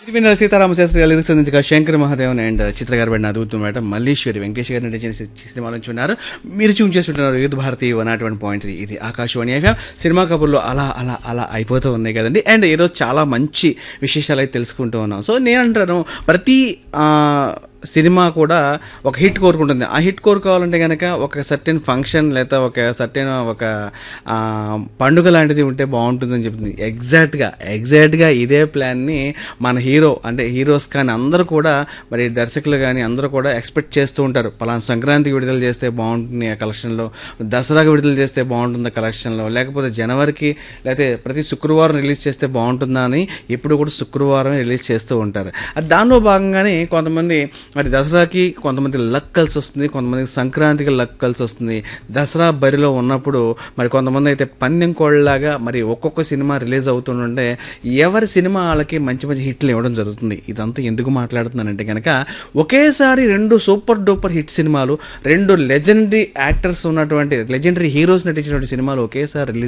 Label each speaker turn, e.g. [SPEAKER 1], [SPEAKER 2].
[SPEAKER 1] విన్న సీతారామ శాస్త్రి గారి లిరిక్స్ అందించగా శంకర్ మహాదేవన్ అండ్ చిత్ర గారు పడిన అద్భుతం మేడం మల్లీశ్వరి వెంకటేష్ గారు నటించిన సి- సినిమా నుంచి ఉన్నారు మీరు చూన్ చేస్తుంటున్నారు youth Bharati one nought one point ఇది ఆకాశవాణి ఎఫ్ఎం సినిమా కబుర్లో అలా అలా అలా అయిపోతూ ఉన్నాయి కదండి అండ్ ఈరోజు చాలా మంచి విశేషాలు అయితే తెలుసుకుంటూ ఉన్నాం సో నేను అంటాను ప్రతి ఆ, సినిమా కూడా ఒక హిట్ కోరుకుంటుంది ఆ హిట్ కోరుకోవాలంటే కనుక ఒక సర్టెన్ ఫంక్షన్ లేదా ఒక సర్టెన్ ఒక ఆ, పండుగ లాంటిది ఉంటే బాగుంటుందని చెప్తుంది ఎగ్జాక్ట్గా ఎగ్జాక్ట్గా ఇదే ప్లాన్ని మన హీరో అంటే హీరోస్ కానీ అందరూ కూడా మరి దర్శకులు కానీ అందరూ కూడా ఎక్స్పెక్ట్ చేస్తూ ఉంటారు పలానా సంక్రాంతికి విడుదల చేస్తే బాగుంటుంది ఆ కలెక్షన్లో దసరాకి విడుదల చేస్తే బాగుంటుంది ఆ కలెక్షన్లో లేకపోతే జనవరికి లేకపోతే ప్రతి శుక్రవారం రిలీజ్ చేస్తే బాగుంటుందా అని ఎప్పుడు కూడా శుక్రవారం రిలీజ్ చేస్తూ ఉంటారు అది దానిలో భాగంగానే కొంతమంది మరి దసరాకి కొంతమంది లక్ కలిసి వస్తుంది కొంతమంది సంక్రాంతికి లక్ కలిసి వస్తుంది దసరా బరిలో ఉన్నప్పుడు మరి కొంతమంది అయితే పందెం కోళ్ళలాగా మరి ఒక్కొక్క సినిమా రిలీజ్ అవుతుంటే ఎవరి సినిమా వాళ్ళకి మంచి మంచి హిట్లు ఇవ్వడం జరుగుతుంది ఇదంతా ఎందుకు మాట్లాడుతున్నానంటే కనుక ఒకేసారి రెండు సూపర్ డూపర్ హిట్ సినిమాలు రెండు లెజెండరీ యాక్టర్స్ ఉన్నటువంటి లెజెండరీ హీరోస్ నటించినటువంటి సినిమాలు ఒకేసారి రిలీజ్